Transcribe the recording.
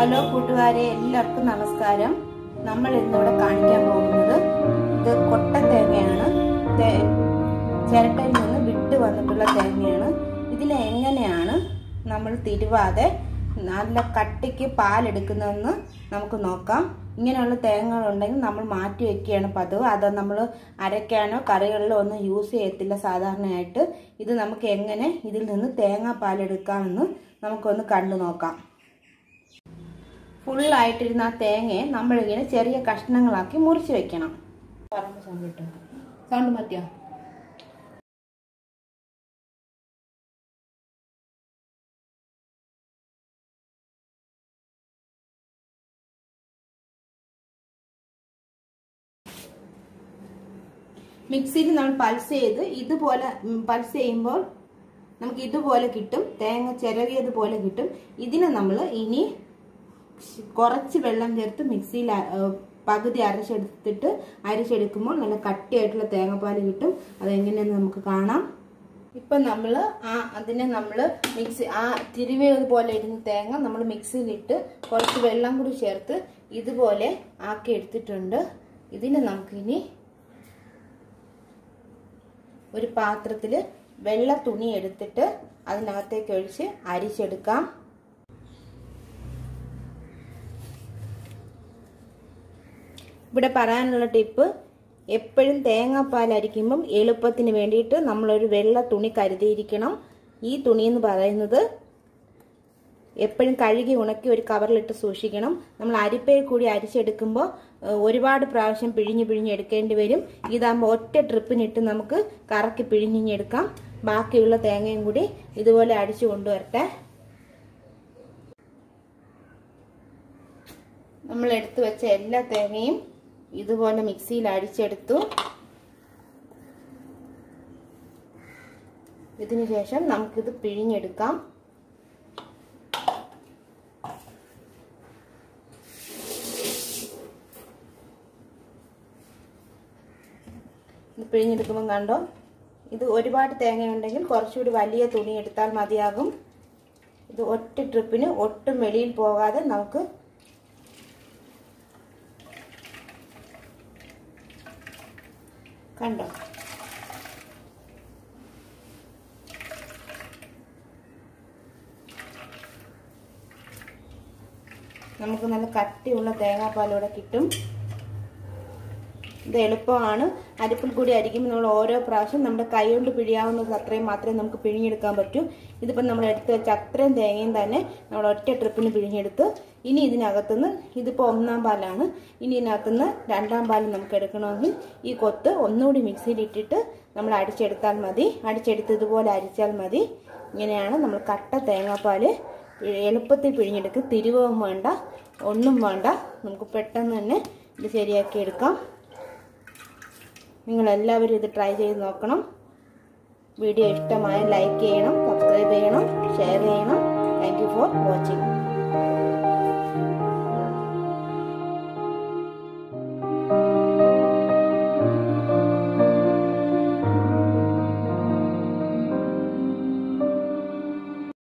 hello കൂട്ടുകാരെ എല്ലാവർക്കും നമസ്കാരം നമ്മൾ ഇന്നിവിടെ കാണിക്കാൻ പോകുന്നത് ഇത് കൊട്ട തേങ്ങയാണ് തേ- ചിരട്ടയിൽ നിന്ന് വിട്ട് വന്നിട്ടുള്ള തേങ്ങയാണ് ഇതിനെ എങ്ങനെയാണ് നമ്മൾ തിരുവാതെ നല്ല കട്ടിക്ക് പാലെടുക്കുന്നതെന്ന് നമുക്ക് നോക്കാം ഇങ്ങനെയുള്ള തേങ്ങകളുണ്ടെങ്കിൽ നമ്മൾ മാറ്റി വെക്കുകയാണ് പതിവ് അത് നമ്മൾ അരയ്ക്കാനോ കറികളിലോ ഒന്നും യൂസ് ചെയ്യത്തില്ല സാധാരണയായിട്ട് ഇത് നമുക്ക് എങ്ങനെ ഇതിൽ നിന്ന് തേങ്ങാ പാലെടുക്കാമെന്ന് നമുക്കൊന്ന് കണ്ടു നോക്കാം ഫുള്ളായിട്ടിരുന്ന ആ തേങ്ങയെ നമ്മളിങ്ങനെ ചെറിയ കഷ്ണങ്ങളാക്കി മുറിച്ച് വെക്കണം സൗണ്ട് മതിയോ മിക്സിയിൽ നമ്മൾ പൾസ് ചെയ്ത് ഇതുപോലെ പൾസ് ചെയ്യുമ്പോൾ നമുക്ക് ഇതുപോലെ കിട്ടും തേങ്ങ ചിരവിയതുപോലെ കിട്ടും ഇതിനെ നമ്മൾ ഇനി കുറച്ച് വെള്ളം ചേർത്ത് മിക്സിയിൽ അ- ഏ, പകുതി അരച്ചെടുത്തിട്ട് അരച്ചെടുക്കുമ്പോൾ നല്ല കട്ടിയായിട്ടുള്ള തേങ്ങാപ്പാൽ കിട്ടും അതെങ്ങനെയെന്ന് നമുക്ക് കാണാം ഇപ്പം നമ്മൾ ആ അതിനെ നമ്മൾ മിക്സി ആ തിരുവിയതുപോലെ ഇരുന്ന തേങ്ങ നമ്മൾ മിക്സിയിലിട്ട് കുറച്ച് വെള്ളം കൂടി ചേർത്ത് ഇതുപോലെ ആക്കി എടുത്തിട്ടുണ്ട് ഇതിനെ നമുക്കിനി ഒരു പാത്രത്തിൽ വെള്ള തുണി എടുത്തിട്ട് അതിനകത്തേക്ക് ഒഴിച്ച് അരിച്ചെടുക്കാം ഇവിടെ പറയാനുള്ള ടിപ്പ് എപ്പോഴും തേങ്ങാപ്പാൽ അരിക്കുമ്പം എളുപ്പത്തിന് വേണ്ടിയിട്ട് നമ്മളൊരു വെള്ള തുണി കരുതിയിരിക്കണം ഈ തുണി എന്ന് പറയുന്നത് എപ്പോഴും കഴുകി ഉണക്കി ഒരു കവറിലിട്ട് സൂക്ഷിക്കണം നമ്മൾ അരിപ്പയിൽ കൂടി അരിച്ചെടുക്കുമ്പോൾ ഏഹ്, ഒരുപാട് പ്രാവശ്യം പിഴിഞ്ഞ് പിഴിഞ്ഞ് എടുക്കേണ്ടി വരും ഇതാകുമ്പോൾ ഒറ്റ ട്രിപ്പിനിട്ട് നമുക്ക് കറക്കി പിഴിഞ്ഞെടുക്കാം ബാക്കിയുള്ള തേങ്ങയും കൂടി ഇതുപോലെ അടിച്ചു കൊണ്ടുവരട്ടെ നമ്മൾ എടുത്തു വെച്ച എല്ലാ തേങ്ങയും ഇതുപോലെ മിക്സിയിൽ അടിച്ചെടുത്തു ഇതിനു ശേഷം നമുക്കിത് പിഴിഞ്ഞെടുക്കാം ഇത് പിഴിഞ്ഞെടുക്കുമ്പോൾ കണ്ടോ ഇത് ഒരുപാട് തേങ്ങ ഉണ്ടെങ്കിൽ കുറച്ചുകൂടി വലിയ തുണി എടുത്താൽ മതിയാകും ഇത് ഒറ്റ ട്രിപ്പിന് ഒട്ടും വെളിയിൽ പോകാതെ നമുക്ക് കണ്ടോ നമുക്ക് നല്ല കട്ടിയുള്ള തേങ്ങാപ്പാലൂടെ കിട്ടും ഇത് എളുപ്പമാണ് അരിപ്പിൽ കൂടി അരിക്കുമ്പോൾ നമ്മൾ ഓരോ പ്രാവശ്യം നമ്മുടെ കൈ കൊണ്ട് പിഴിയാവുന്നത് അത്രയും മാത്രമേ നമുക്ക് പിഴിഞ്ഞെടുക്കാൻ പറ്റൂ ഇതിപ്പം നമ്മൾ എടുത്ത് വെച്ച അത്രയും തേങ്ങയും തന്നെ നമ്മൾ ഒറ്റ ട്രിപ്പിന് പിഴിഞ്ഞെടുത്ത് ഇനി ഇതിനകത്തുനിന്ന് ഇതിപ്പോൾ ഒന്നാം പാലാണ് ഇനി ഇതിനകത്തുനിന്ന് രണ്ടാം പാൽ നമുക്ക് എടുക്കണമെങ്കിൽ ഈ കൊത്ത് ഒന്നുകൂടി മിക്സിയിൽ ഇട്ടിട്ട് നമ്മൾ അടിച്ചെടുത്താൽ മതി അടിച്ചെടുത്ത് ഇതുപോലെ അരിച്ചാൽ മതി ഇങ്ങനെയാണ് നമ്മൾ കട്ട തേങ്ങാപ്പാൽ എളുപ്പത്തിൽ പിഴിഞ്ഞെടുക്കും തിരുവവും വേണ്ട ഒന്നും വേണ്ട നമുക്ക് പെട്ടെന്ന് തന്നെ ഇത് ശരിയാക്കി എടുക്കാം നിങ്ങളെല്ലാവരും ഇത് ട്രൈ ചെയ്ത് നോക്കണം വീഡിയോ ഇഷ്ടമായ ലൈക്ക് ചെയ്യണം സബ്സ്ക്രൈബ് ചെയ്യണം ഷെയർ ചെയ്യണം താങ്ക് യു ഫോർ വാച്ചിങ്